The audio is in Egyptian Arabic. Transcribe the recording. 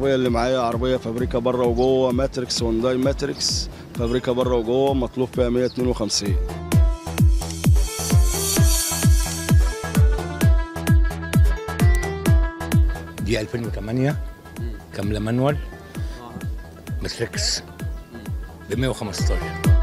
العربيه اللي معايا عربيه فابريكا بره وجوه ماتريكس هونداي ماتريكس فابريكا بره وجوه مطلوب فيها 152 دي 2008 كامله مانوال ماتريكس ب 115